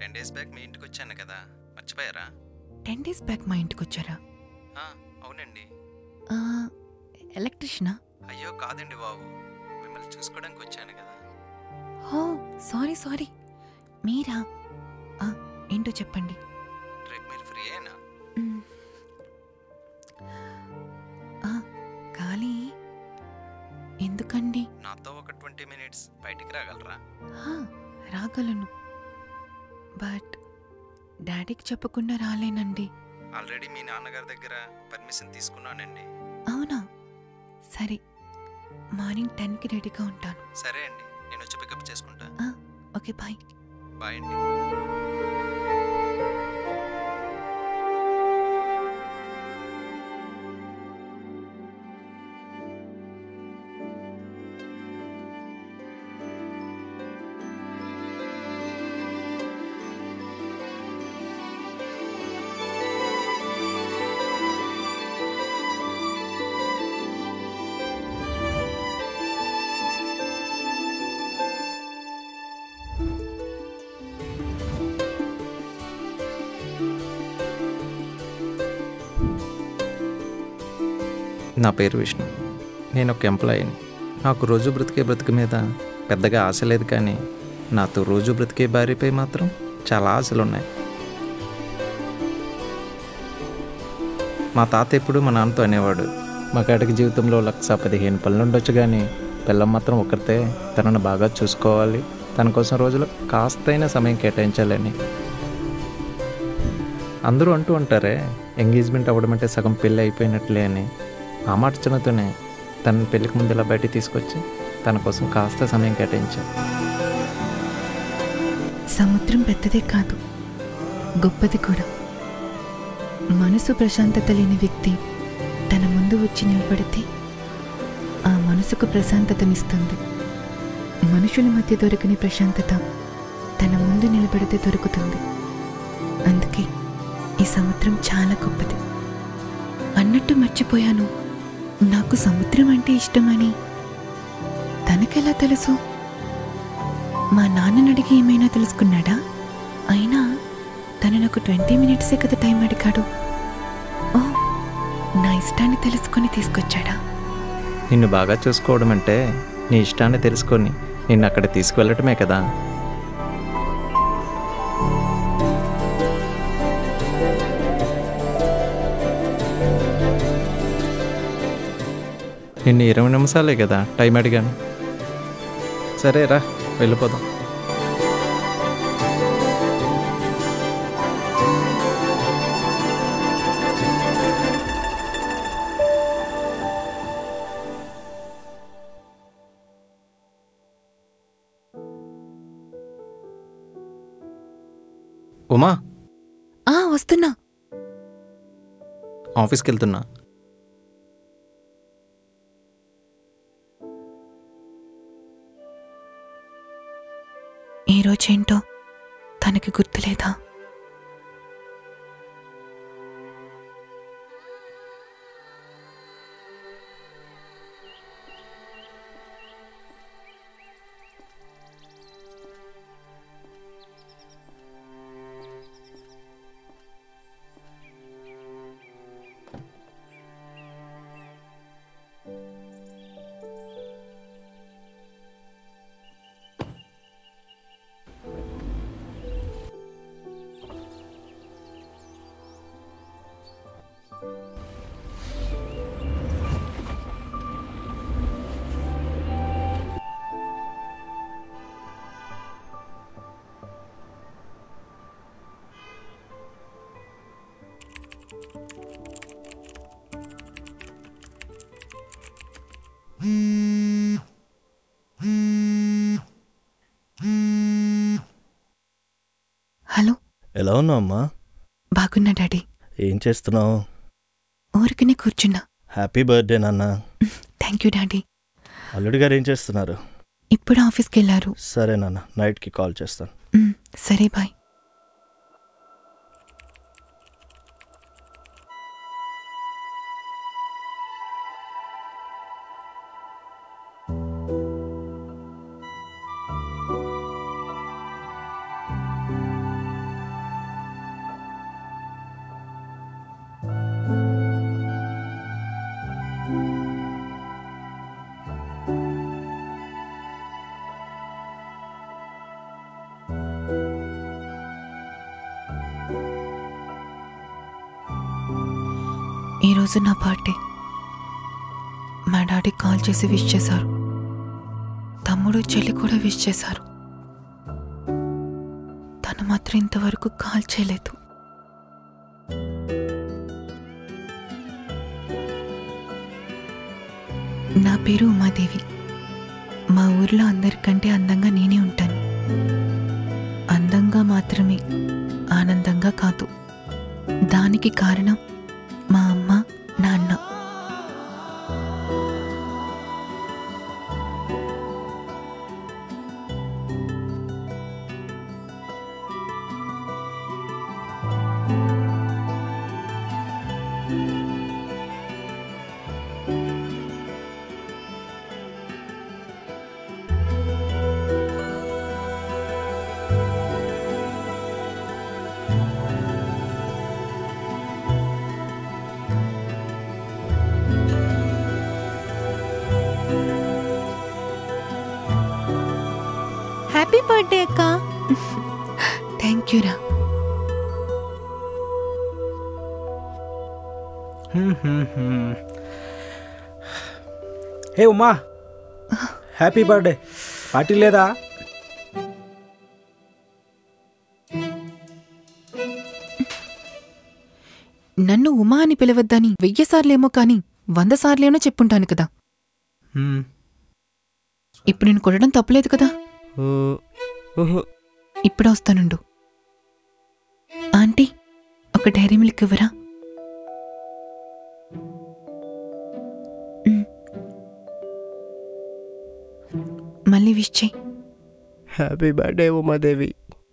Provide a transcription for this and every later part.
Ten days back మీ ఇంటికి వచ్చాను కదా మర్చిపోయారా టెన్ డేస్ బ్యాక్ మా ఇంటికి వచ్చారా ఆ, అవునండి ఆ, ఎలక్ట్రిషనా అయ్యో కాదండి బాబు మిమ్మల్ని చూసుకోవడానికి వచ్చాను కదా హో సారీ సారీ మీరా ఆ, ఏంటో చెప్పండి రేపు మీరు ఫ్రీ అయినా మ్. ఆ, ఖాళీ ఎందుకండి నాతో ఒక ట్వంటీ మినిట్స్ బయటికి రాగలరా హా, రాగలను బట్ డాడీకి చెప్పకుండా రాలేనండి ఆల్రెడీ మీ నాన్నగారి దగ్గర పర్మిషన్ తీసుకున్నానండి అవునా సరే మార్నింగ్ టెన్కి రెడీగా ఉంటాను సరే అండి నేను వచ్చి పికప్ చేసుకుంటా ఓకే బాయ్ బాయ్ అండి నా పేరు విష్ణు నేను ఒక ఎంప్లాయీని నాకు రోజు బ్రతికే బ్రతుకు మీద పెద్దగా ఆశ లేదు కానీ నాతో రోజు బ్రతికే భార్యపై మాత్రం చాలా ఆశలు ఉన్నాయి మా తాత ఎప్పుడు మా నాన్నతో అనేవాడు మగాడికి జీవితంలో లక్ష పదిహేను పనులు ఉండొచ్చు కానీ పిల్లం మాత్రం ఒకరితే తనను బాగా చూసుకోవాలి తన కోసం రోజులు కాస్తైనా సమయం కేటాయించాలని అందరూ అంటూ ఉంటారే ఎంగేజ్మెంట్ అవ్వడం అంటే సగం పెళ్ళి అయిపోయినట్లే అని ఆ మాట చిన్నతోనే తన పెళ్ళికి ముందు ఇలా బయటికి తీసుకొచ్చి తన కోసం కాస్త సమయం కేటాయించాను సముద్రం పెద్దదే కాదు గొప్పది కూడా మనసు ప్రశాంతత లేని వ్యక్తి తన ముందు వచ్చి నిలబడితే ఆ మనసుకు ప్రశాంతతనిస్తుంది మనుషుల మధ్య దొరకని ప్రశాంతత తన ముందు నిలబడితే దొరుకుతుంది అందుకే ఈ సముద్రం చాలా గొప్పది అన్నట్టు మర్చిపోయాను నాకు సముద్రం అంటే ఇష్టమని తనకెలా తెలుసు మా నాన్నని అడిగి ఏమైనా తెలుసుకున్నాడా అయినా తను నాకు ట్వంటీ మినిట్సే కదా టైం అడిగాడు ఓ నా ఇష్టాన్ని తెలుసుకొని తీసుకొచ్చాడా నిన్ను బాగా చూసుకోవడం అంటే నీ ఇష్టాన్ని తెలుసుకొని నిన్ను అక్కడ తీసుకువెళ్ళటమే కదా నిన్ను ఇరవై నిమిషాలే కదా టైం అడిగాను సరే రా వెళ్ళిపోదాం ఉమా ఆ వస్తున్నా ఆఫీస్కి వెళ్తున్నా ఈ రోజేంటో తనకి గుర్తులేదా హలో ఎలా ఉన్నావు అమ్మా బాగున్నా డాడీ ఏం చేస్తున్నావు ఊరికనే కూర్చున్నా హ్యాపీ బర్త్డే నాన్న థ్యాంక్ యూ డాడీ అల్లుడి గారు ఏం చేస్తున్నారు ఇప్పుడు ఆఫీస్కి వెళ్ళారు సరే నాన్న నైట్కి కాల్ చేస్తాను మ్, సరే బాయ్ ఈరోజు నా బర్త్డే మా డాడీ కాల్ చేసి విష్ చేశారు తమ్ముడు చెల్లి కూడా విష్ చేశారు తను మాత్రం ఇంతవరకు కాల్ చేయలేదు నా పేరు ఉమాదేవి మా ఊర్లో అందరికంటే అందంగా నేనే ఉంటాను అందంగా మాత్రమే ఆనందంగా కాదు దానికి కారణం మా అమ్మ నాన్న హ్యాపీ బర్త్డే అక్క థ్యాంక్ యూ రా hey Uma happy birthday party లేదా నన్ను ఉమా అని పిలవద్దని వెయ్యి సార్లేమో కాని వంద సార్లేనో చెప్పుంటాను కదా హ్మ్. ఇప్పుడు నేను కొట్టడం తప్పులేదు కదా ఓ, ఓహో ఇప్పుడు వస్తానుండు ఆంటీ ఒక డైరీ మిల్క్ ఇవ్వరా మ్. మళ్ళీ విష్ చెయ్యి హ్యాపీ బర్త్డే ఉమాదేవి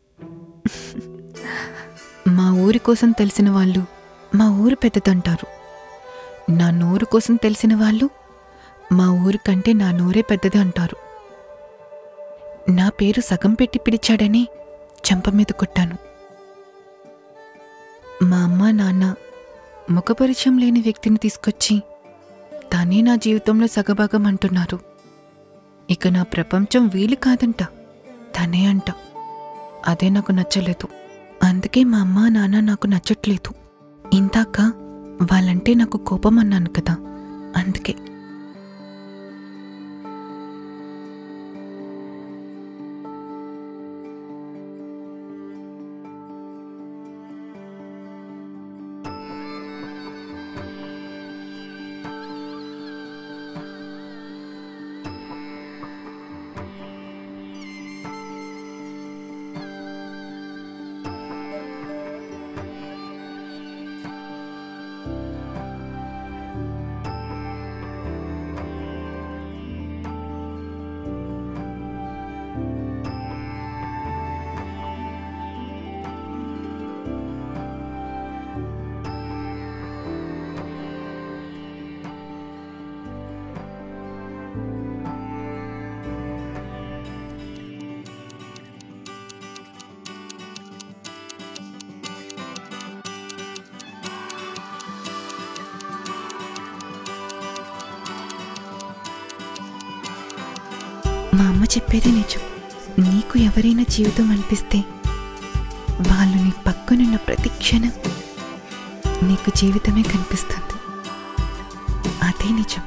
మా ఊరి కోసం తెలిసిన వాళ్ళు మా ఊరు పెద్దదంటారు నా నోరు కోసం తెలిసిన వాళ్ళు మా ఊరి కంటే నా నోరే పెద్దది అంటారు నా పేరు సగం పెట్టి పిలిచాడని చెంప మీద కొట్టాను మా అమ్మ నాన్న ముఖపరిచయం లేని వ్యక్తిని తీసుకొచ్చి తానే నా జీవితంలో సగభాగం అంటున్నారు ఇక నా ప్రపంచం వీలు కాదంట తనే అంట అదే నాకు నచ్చలేదు అందుకే మా అమ్మ నాన్న నాకు నచ్చట్లేదు ఇందాక వాళ్ళంటే నాకు కోపం అన్నాను కదా అందుకే మా అమ్మ చెప్పేది నిజం నీకు ఎవరైనా జీవితం అనిపిస్తే వాళ్ళు నీ పక్కనున్న ప్రతి క్షణం నీకు జీవితమే కనిపిస్తుంది అదే నిజం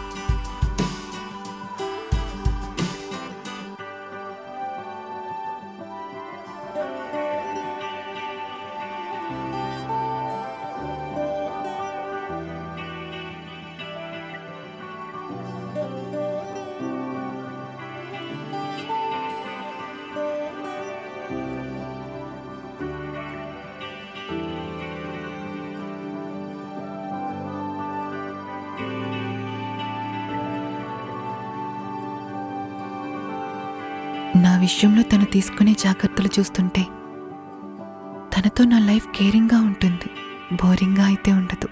నా విషయంలో తను తీసుకునే జాగ్రత్తలు చూస్తుంటే తనతో నా లైఫ్ కేరింగ్గా ఉంటుంది బోరింగ్గా అయితే ఉండదు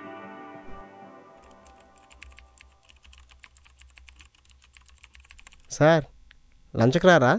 సార్ లంచ్కి రారా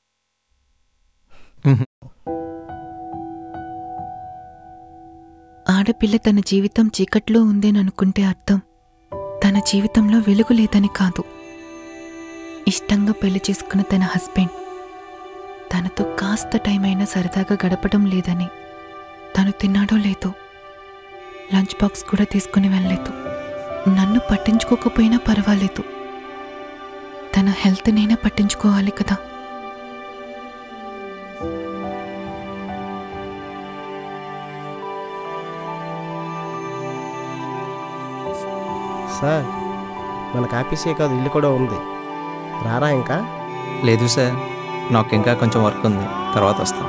ఆడపిల్ల తన జీవితం చీకట్లో ఉందేననుకుంటే అర్థం తన జీవితంలో వెలుగు లేదని కాదు ఇష్టంగా పెళ్లి చేసుకున్న తన హస్బెండ్ తనతో కాస్త టైం అయినా సరదాగా గడపడం లేదని తను తిన్నాడో లేదో లంచ్ బాక్స్ కూడా తీసుకుని వెళ్ళలేదు నన్ను పట్టించుకోకపోయినా పర్వాలేదు తన హెల్త్ నేనే పట్టించుకోవాలి కదా సార్ మనకు ఆఫీసే కాదు ఇల్లు కూడా ఉంది రారా ఇంకా లేదు సార్ నాకు ఇంకా కొంచెం వర్క్ ఉంది తర్వాత వస్తాం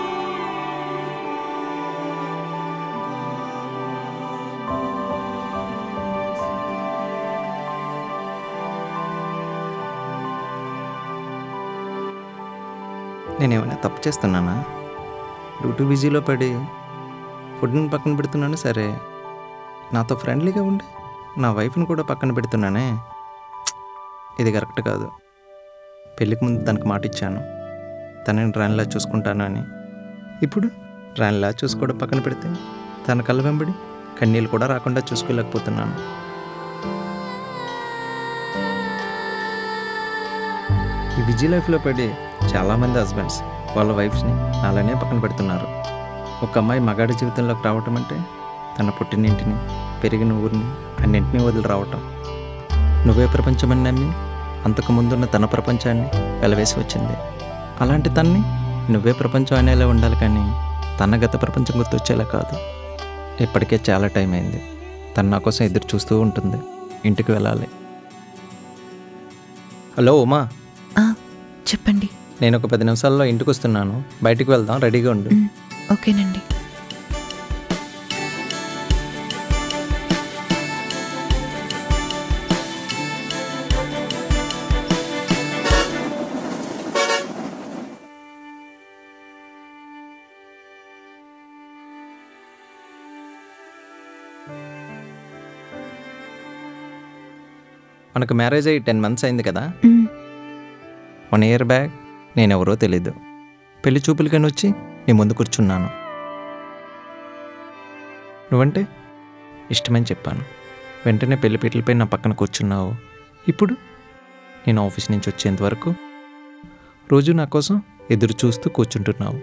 నేనేమైనా తప్పు చేస్తున్నానా డ్యూటీ బిజీలో పడి ఫుడ్ని పక్కన పెడుతున్నాను సరే నాతో ఫ్రెండ్లీగా ఉండి నా వైఫ్ని కూడా పక్కన పెడుతున్నానే ఇది కరెక్ట్ కాదు పెళ్ళికి ముందు తనకు మాట ఇచ్చాను తనని రానిలా చూసుకుంటాను అని ఇప్పుడు రానిలా చూసుకోవడం పక్కన పెడితే తన కళ్ళ వెంబడి కన్నీళ్ళు కూడా రాకుండా చూసుకోలేకపోతున్నాను ఈ బిజీ లైఫ్లో పడి చాలామంది హస్బెండ్స్ వాళ్ళ వైఫ్స్ని అలానే పక్కన పెడుతున్నారు ఒక అమ్మాయి మగాడి జీవితంలోకి రావటం అంటే తన పుట్టినింటిని పెరిగిన ఊరిని అన్నింటినీ వదిలి రావటం నువ్వే ప్రపంచమని నమ్మి అంతకు ముందున్న తన ప్రపంచాన్ని వెలవేసి వచ్చింది అలాంటి తన్ని నువ్వే ప్రపంచం అనేలా ఉండాలి కానీ తన గత ప్రపంచం గుర్తొచ్చేలా కాదు ఇప్పటికే చాలా టైం అయింది తను నా కోసం ఎదురు చూస్తూ ఉంటుంది ఇంటికి వెళ్ళాలి హలో ఉమా ఆ, చెప్పండి నేను ఒక పది నిమిషాల్లో ఇంటికి వస్తున్నాను బయటికి వెళ్దాం రెడీగా ఉండు మ్, ఓకేనండి మనకు మ్యారేజ్ అయ్యి టెన్ మంత్స్ అయింది కదా మ్, వన్ ఇయర్ బ్యాక్ నేనెవరో తెలీదు పెళ్లి చూపులకని వచ్చి నీ ముందు కూర్చున్నాను నువ్వంటే ఇష్టమని చెప్పాను వెంటనే పెళ్లి పీటలపై నా పక్కన కూర్చున్నావు ఇప్పుడు నేను ఆఫీస్ నుంచి వచ్చేంత వరకు రోజు నా కోసం ఎదురు చూస్తూ కూర్చుంటున్నావు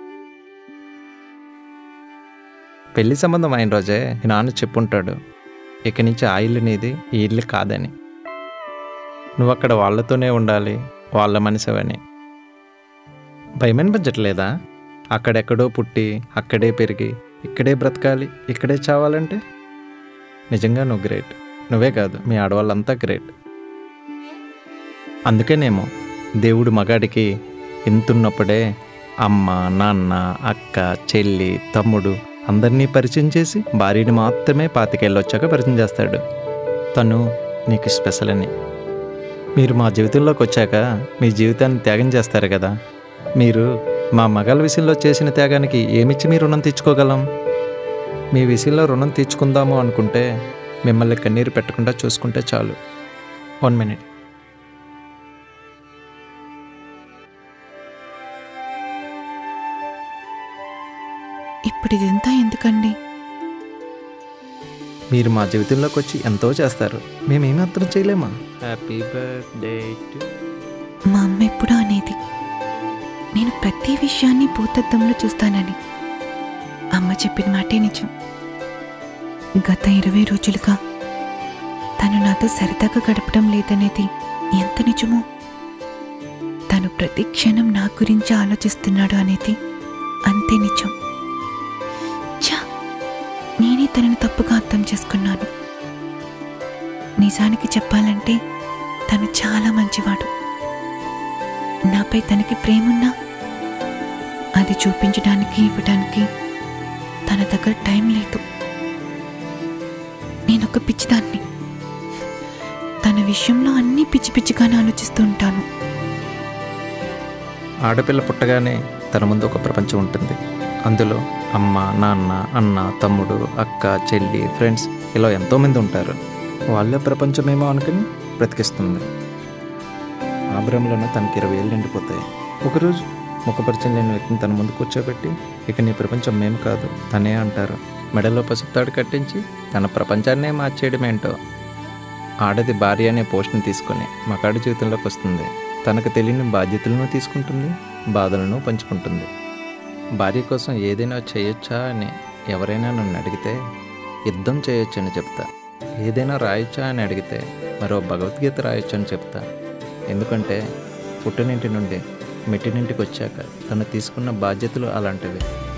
పెళ్లి సంబంధం అయిన రోజే మీ నాన్న చెప్పుంటాడు ఇక నుంచి ఆ ఇల్లు నీది ఈ ఇల్లు కాదని నువ్వు అక్కడ వాళ్ళతోనే ఉండాలి వాళ్ళ మనిషివని భయమనిపించట్లేదా అక్కడెక్కడో పుట్టి అక్కడే పెరిగి ఇక్కడే బ్రతకాలి ఇక్కడే చావాలంటే నిజంగా నువ్వు గ్రేట్ నువ్వే కాదు మీ ఆడవాళ్ళంతా గ్రేట్ అందుకేనేమో దేవుడు మగాడికి ఎంతున్నప్పుడే అమ్మ నాన్న అక్క చెల్లి తమ్ముడు అందరినీ పరిచయం చేసి భార్యని మాత్రమే పాతికెళ్ళొచ్చాక పరిచయం చేస్తాడు తను నీకు స్పెషల్ అని మీరు మా జీవితంలోకి వచ్చాక మీ జీవితాన్ని త్యాగం చేస్తారు కదా మీరు మా మగాళ్ళ విషయంలో చేసిన త్యాగానికి ఏమిచ్చి మీ రుణం తీర్చుకోగలం మీ విషయంలో రుణం తీర్చుకుందాము అనుకుంటే మిమ్మల్ని కన్నీరు పెట్టకుండా చూసుకుంటే చాలు వన్ మినిట్ ఇప్పుడు ఇదంతా ఎందుకండి మీరు మా జీవితంలోకి వచ్చి ఎంతో చేస్తారు మేమేమి అర్థం చేయలేమా హ్యాపీ బర్త్డే టు మా అమ్మ ఎప్పుడూ అనేది నేను ప్రతి విషయాన్ని భూతద్దంలో చూస్తానని అమ్మ చెప్పిన మాటే నిజం గత ఇరవై రోజులుగా తను నాతో సరదాగా గడపడం లేదనేది ఎంత నిజమో తను ప్రతి క్షణం నా గురించి ఆలోచిస్తున్నాడు అనేది అంతే నిజం ఛా నేనే తనని తప్పుగా అర్థం చేసుకున్నాను నిజానికి చెప్పాలంటే తను చాలా మంచివాడు నాపై తనకి ప్రేమున్నా అది చూపించడానికి ఇవ్వడానికి తన దగ్గర టైం లేదు నేనొక పిచ్చిదాన్ని తన విషయంలో అన్నీ పిచ్చి పిచ్చిగానే ఆలోచిస్తూ ఉంటాను ఆడపిల్ల పుట్టగానే తన ముందు ఒక ప్రపంచం ఉంటుంది అందులో అమ్మ నాన్న అన్న తమ్ముడు అక్క చెల్లి ఫ్రెండ్స్ ఇలా ఎంతోమంది ఉంటారు వాళ్ళే ప్రపంచమేమో అనుకుని బ్రతికిస్తుంది ఆ భ్రమలోనే తనకి ఇరవై ఏళ్ళు నిండిపోతాయి ఒకరోజు ముఖపరిచయం లేని వ్యక్తిని తన ముందు కూర్చోబెట్టి ఇక నీ ప్రపంచం మేము కాదు తనే అంటారు మెడలో పసుపు తాడు కట్టించి తన ప్రపంచాన్నే మార్చేయడమేంటో ఆడది భార్య అనే పోస్ట్ని తీసుకొని మగాడి జీవితంలోకి వస్తుంది తనకు తెలియని బాధ్యతలను తీసుకుంటుంది బాధలను పంచుకుంటుంది భార్య కోసం ఏదైనా చేయొచ్చా అని ఎవరైనా నన్ను అడిగితే యుద్ధం చేయొచ్చని చెప్తా ఏదైనా రాయొచ్చా అని అడిగితే మరో భగవద్గీత రాయొచ్చు అని చెప్తా ఎందుకంటే పుట్టినింటి నుండి మెట్టినింటికి వచ్చాక తను తీసుకున్న బాధ్యతలు అలాంటివి